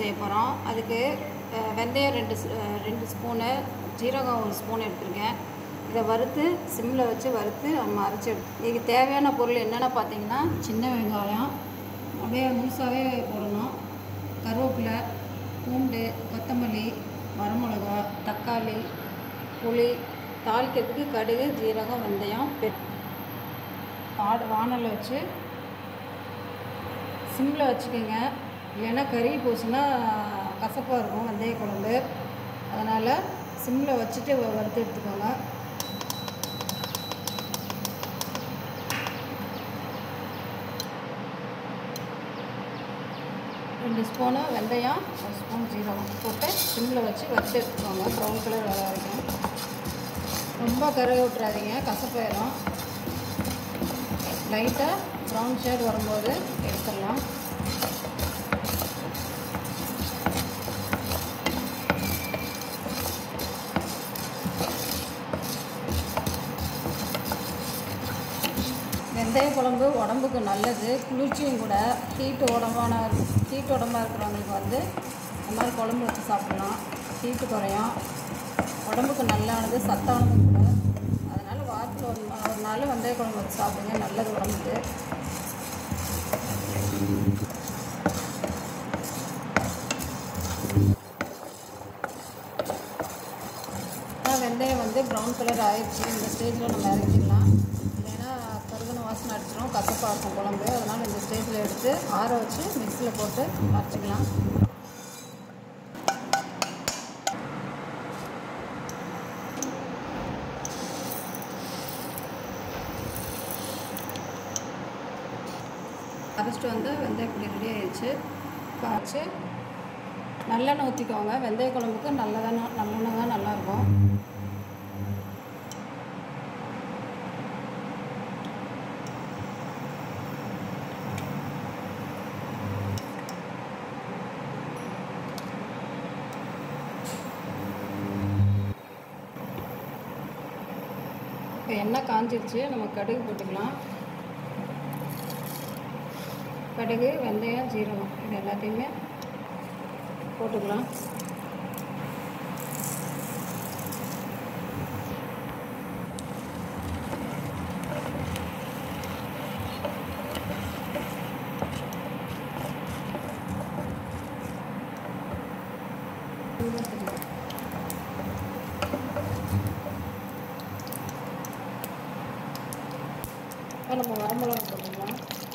செய்ய போகிறோம் அதுக்கு அஹ், வெந்தயம் ரெண்டு ஸ்- அஹ், ரெண்டு ஸ்பூனு ஜீரகம் ஒரு ஸ்பூன் எடுத்திருக்கேன் இதை வறுத்து சிம்மில் வச்சு வறுத்து நம்ம அரைச்சி எடுத்து இதுக்கு தேவையான பொருள் என்னென்ன பார்த்தீங்கன்னா சின்ன வெங்காயம் அப்படியே முழுசாகவே போடணும் கருவேப்பிலை பூண்டு கொத்தமல்லி வரமிளகா தக்காளி புளி தாளிக்கிறதுக்கு கடுகு ஜீரகம் வெந்தயம் பெ ஆடு வானலில் வச்சு சிம்மில் வச்சுக்கோங்க இல்லைன்னா கறி போச்சுன்னா கசப்பாக இருக்கும் வெந்தய குழம்பு அதனால் சிம்மில் வச்சுட்டு வ- வறுத்து எடுத்துக்கோங்க ரெண்டு ஸ்பூனு வெந்தயம் ஒரு ஸ்பூன் ஜீரகம் போட்டு சிம்மில் வச்சு வறுத்து எடுத்துக்கோங்க ப்ரௌன் கலர் வர வரைக்கும் ரொம்ப கருக விட்றாதீங்க கசப்பாயிரும் லைட்டாக ப்ரௌன் ஷேட் வரும்போது எடுத்துடலாம் வெந்தய குழம்பு உடம்புக்கு நல்லது குளிர்ச்சியும் கூட ஹீட்டு உடம்பான ஹீட் உடம்பாக இருக்கிறவங்களுக்கு வந்து இந்த மாதிரி குழம்பு வச்சு சாப்பிடலாம் ஹீட்டு குறையும் உடம்புக்கு நல்லானது சத்தானதும் கூட அதனால் வாரத்தில் ஒரு நா- ஒரு நாள் வெந்தய குழம்பு வச்சு சாப்பிடுங்க நல்லது உடம்புக்கு ஆனால் வெந்தயம் வந்து ப்ரௌன் கலர் ஆயிடுச்சு இந்த ஸ்டேஜில் நம்ம இறக்கிடலாம் இல்லைன்னா கருகன வாசனை அடிச்சிடும் கசப்பாக இருக்கும் குழம்பு அதனால் இந்த ஸ்டேஜில் எடுத்து ஆற வச்சு மிக்ஸியில் போட்டு அரைச்சிக்கலாம் அரைச்சிட்டு வந்து வெந்தயப்பொடி ரெடி ஆயிடுச்சு காய்ச்சி நல்லெண்ணெய் ஊற்றிக்கோங்க வெந்தய குழம்புக்கு நல்லதெண்ணெய் நல்லெண்ணெய் தான் நல்லாயிருக்கும் இப்போ எண்ணெய் காஞ்சிருச்சு நம்ம கடுகு போட்டுக்கலாம் கடுகு வெந்தயம் ஜீரகம் இது எல்லாத்தையுமே போட்டுக்கலாம் இப்போ நம்ம வரமிளகா போட்டுக்கலாம்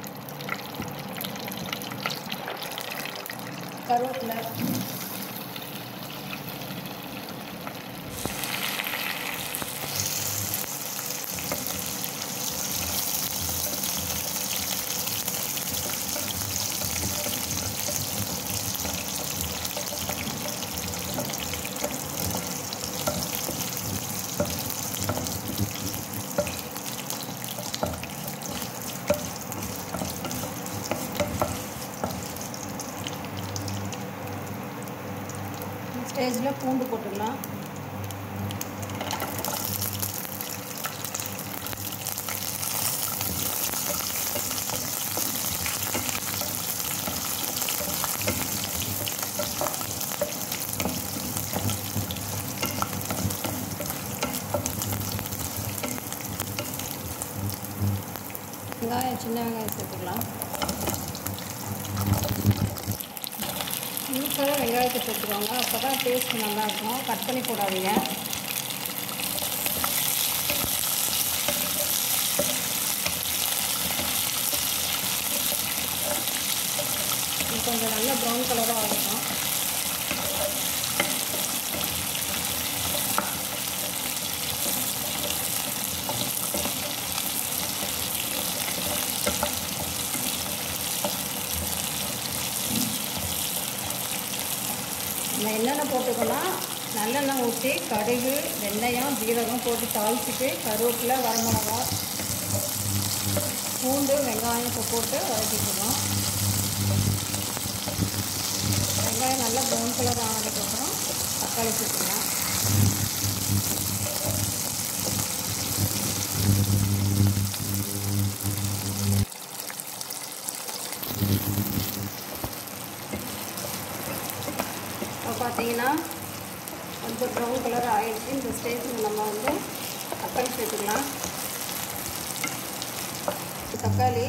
கருவேப்பிலை ஸ்டேஜில் பூண்டு போட்டுக்கலாம் வெங்காயம் சின்ன வெங்காயம் சேர்த்துக்கலாம் முழுசாக வெங்காயத்தை சேர்த்துக்கோங்க அப்போ தான் டேஸ்ட் நல்லாயிருக்கும் கட் பண்ணி போடாதீங்க இது கொஞ்சம் நல்ல ப்ரௌன் கலராக ஆகட்டும் நம்ம என்னென்ன போட்டுக்கலாம் நல்லெண்ணெய் ஊற்றி கடுகு வெந்தயம் ஜீரகம் போட்டு தாளிச்சிட்டு கருவேப்பிலை வரமிளகா பூண்டு வெங்காயம் இப்போ போட்டு வதக்கிக்கணும் வெங்காயம் நல்லா ப்ரௌன் கலர் ஆனதுக்கப்புறம் தக்காளி சேர்த்துக்கலாம் இப்போ பார்த்தீங்கன்னா கொஞ்சம் ப்ரௌன் கலர் ஆயிடுச்சு இந்த ஸ்டேஜில் நம்ம வந்து தக்காளி சேர்த்துக்கலாம் தக்காளி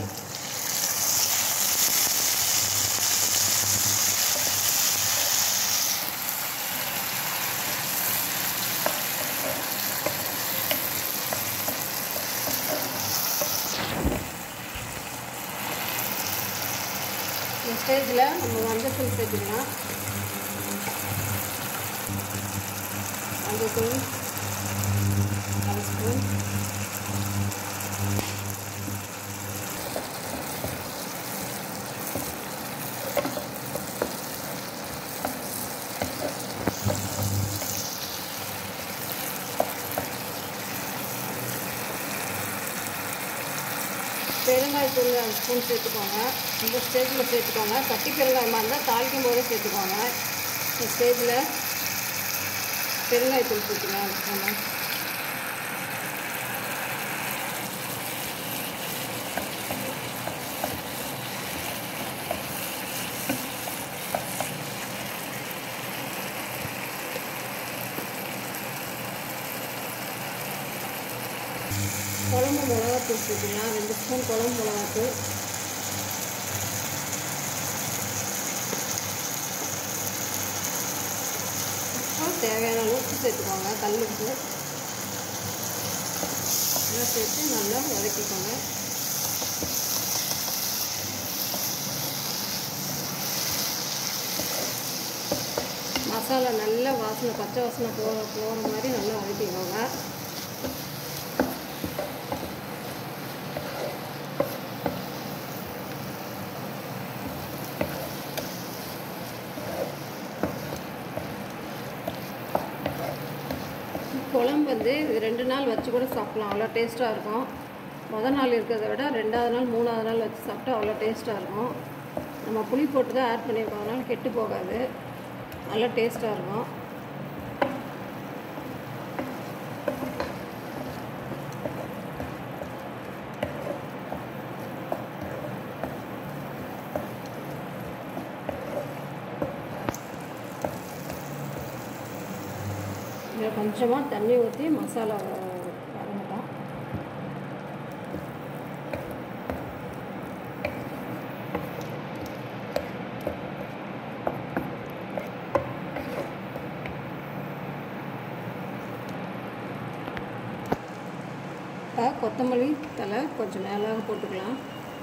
இந்த ஸ்டேஜில் நம்ம மஞ்சத்தூள் சேர்த்துக்கலாம் மஞ்சத்தூள் அரை ஸ்பூன் பெருங்காயத்தூள் அரை ஸ்பூன் சேர்த்துக்கோங்க இந்த ஸ்டேஜில் சேர்த்துக்கோங்க கட்டி பெருங்காயமாக இருந்தால் தாளிக்கும் போதே சேர்த்துக்கோங்க இந்த ஸ்டேஜில் பெருங்காயத்தூள் சேர்த்துக்கலாம் அரை ஸ்பூனு குழம்பு மிளகாத்தூள் சேர்த்துக்கலாம் ரெண்டு ஸ்பூன் குழம்பு மிளகாத்தூள் அப்புறம் தேவையான அளவு உப்பு சேர்த்துக்கோங்க கல் உப்பு எல்லாம் சேர்த்து நல்லா வதக்கிக்கோங்க மசாலா நல்லா வாசனை பச்சை வாசனை போகிற போகிற மாதிரி நல்லா வதக்கிக்கோங்க குழம்பு வந்து இது ரெண்டு நாள் வச்சு கூட சாப்பிட்லாம் அவ்வளோ டேஸ்ட்டாக இருக்கும் மொதல் நாள் இருக்கிறத விட ரெண்டாவது நாள் மூணாவது நாள் வச்சு சாப்பிட்டா அவ்வளோ டேஸ்ட்டாக இருக்கும் நம்ம புளி போட்டு தான் ஆட் பண்ணியிருக்கோம் அதனால் கெட்டு போகாது நல்லா டேஸ்ட்டாக இருக்கும் இதில் கொஞ்சமாக தண்ணி ஊற்றி மசாலா வதங்கட்டும் இப்போ கொத்தமல்லி தலை கொஞ்சம் மேலாக போட்டுக்கலாம்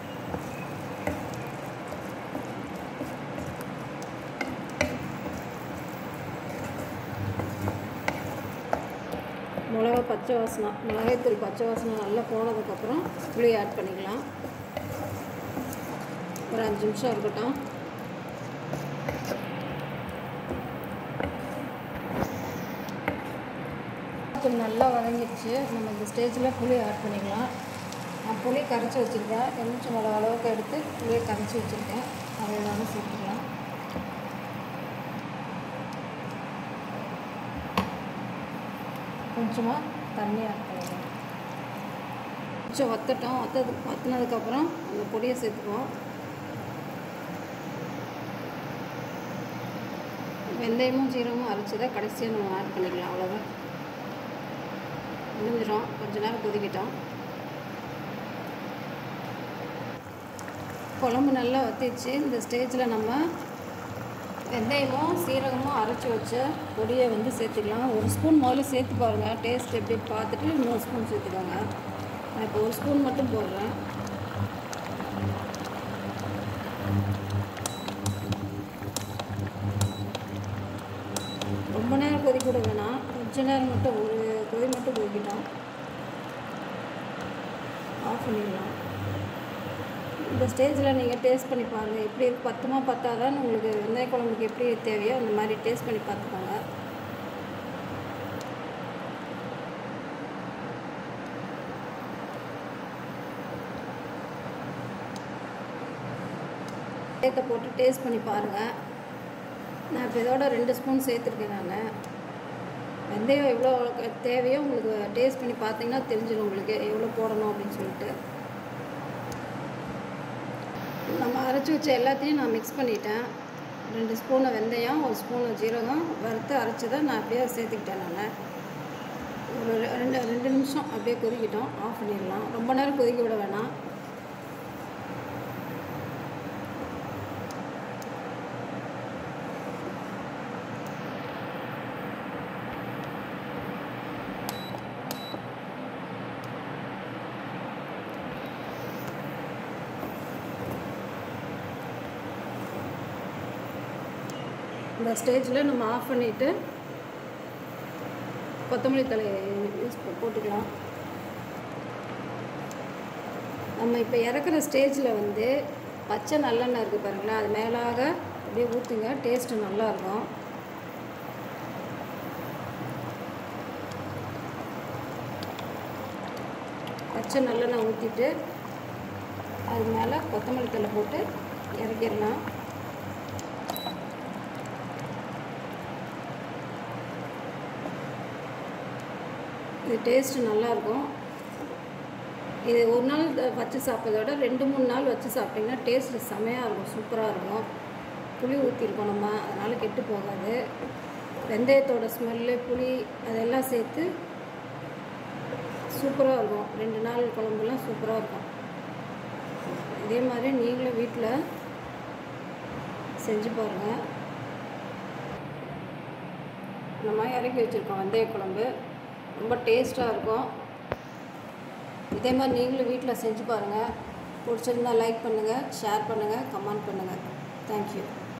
மிளகா பச்சை வாசனை மிளகாய்த்தூள் பச்சை வாசனை நல்லா போனதுக்கப்புறம் புளி ஆட் பண்ணிக்கலாம் ஒரு அஞ்சு நிமிஷம் இருக்கட்டும் தூள் நல்லா வதங்கிடுச்சு நம்ம இந்த ஸ்டேஜில் புளி ஆட் பண்ணிக்கலாம் நான் புளி கரைச்சி வச்சுருக்கேன் எலுமிச்சம் மிளகா அளவுக்கு எடுத்து புளியை கரைச்சி வச்சுருக்கேன் அதை எல்லாமே சேர்த்துக்கலாம் கொஞ்சமாக தண்ணி ஆட் பண்ணிக்கலாம் கொஞ்சம் வத்தட்டும் வத்தது வத்தினதுக்கப்புறம் அந்த பொடியை சேர்த்துக்குவோம் வெந்தயமும் ஜீரகமும் அரைச்சதை கடைசியாக நம்ம ஆட் பண்ணிக்கலாம் அவ்வளோதான் முடிஞ்சிடும் கொஞ்ச நேரம் கொதிக்கிட்டோம் குழம்பு நல்லா வத்திச்சு இந்த ஸ்டேஜில் நம்ம வெந்தயமும் சீரகமும் அரைச்சி வச்ச பொடியை வந்து சேர்த்துக்கலாம் ஒரு ஸ்பூன் முதல்ல சேர்த்து பாருங்கள் டேஸ்ட் எப்படி பார்த்துட்டு இன்னொரு ஸ்பூன் சேர்த்துக்கோங்க நான் இப்போ ஒரு ஸ்பூன் மட்டும் போடுறேன் ரொம்ப நேரம் கொதிக்க விட வேணாம் கொஞ்ச நேரம் மட்டும் ஒரு கொதி மட்டும் கொதிக்கிட்டோம் ஆஃப் பண்ணிடலாம் இந்த ஸ்டேஜில் நீங்கள் டேஸ்ட் பண்ணி பாருங்கள் எப்படி இருக்கு பத்துமா பத்தாதான் உங்களுக்கு வெந்தய குழம்புக்கு எப்படி தேவையோ அந்த மாதிரி டேஸ்ட் பண்ணி பார்த்துக்கோங்க சேர்த்த போட்டு டேஸ்ட் பண்ணி பாருங்கள் நான் இப்போ இதோட ரெண்டு ஸ்பூன் சேர்த்துருக்கேன் நான் வெந்தயம் எவ்வளோ தேவையோ உங்களுக்கு டேஸ்ட் பண்ணி பார்த்தீங்கன்னா தெரிஞ்சிடும் உங்களுக்கு எவ்வளோ போடணும் அப்படின்னு சொல்லிட்டு நம்ம அரைச்சி வச்ச எல்லாத்தையும் நான் மிக்ஸ் பண்ணிட்டேன் ரெண்டு ஸ்பூனு வெந்தயம் ஒரு ஸ்பூனு ஜீரகம் வறுத்து அரைச்சதை நான் அப்படியே சேர்த்துக்கிட்டேன் நான் ஒரு ரெ- ரெண்டு ரெண்டு நிமிஷம் அப்படியே கொதிக்கிட்டோம் ஆஃப் பண்ணிடலாம் ரொம்ப நேரம் கொதிக்க விட வேணாம் இந்த ஸ்டேஜில் நம்ம ஆஃப் பண்ணிவிட்டு கொத்தமல்லி தழை யூஸ் ப- போட்டுக்கலாம் நம்ம இப்போ இறக்குற ஸ்டேஜில் வந்து பச்சை நல்லெண்ணெய் இருக்குது பாருங்களேன் அது மேலாக அப்படியே ஊற்றுங்க டேஸ்ட்டு நல்லாயிருக்கும் பச்சை நல்லெண்ணெய் ஊற்றிட்டு அது மேலே கொத்தமல்லி தழை போட்டு இறக்கிடலாம் இது டேஸ்ட்டு நல்லாயிருக்கும் இது ஒரு நாள் த- வச்சு சாப்பிட்றத விட ரெண்டு மூணு நாள் வச்சு சாப்பிட்டிங்கன்னா டேஸ்ட்டு செமையாக இருக்கும் சூப்பராக இருக்கும் புளி ஊற்றிருக்கோம் நம்ம அதனால் கெட்டு போகாது வெந்தயத்தோட ஸ்மெல்லு புளி அதெல்லாம் சேர்த்து சூப்பராக இருக்கும் ரெண்டு நாள் குழம்புலாம் சூப்பராக இருக்கும் இதே மாதிரி நீங்களும் வீட்டில் செஞ்சு பாருங்கள் நம்ம இறக்கி வச்சுருக்கோம் வெந்தய குழம்பு ரொம்ப டேஸ்ட்டாக இருக்கும் இதே மாதிரி நீங்களும் வீட்டில் செஞ்சு பாருங்கள் பிடிச்சிருந்தா லைக் பண்ணுங்கள் ஷேர் பண்ணுங்கள் கமெண்ட் பண்ணுங்கள் தேங்க்யூ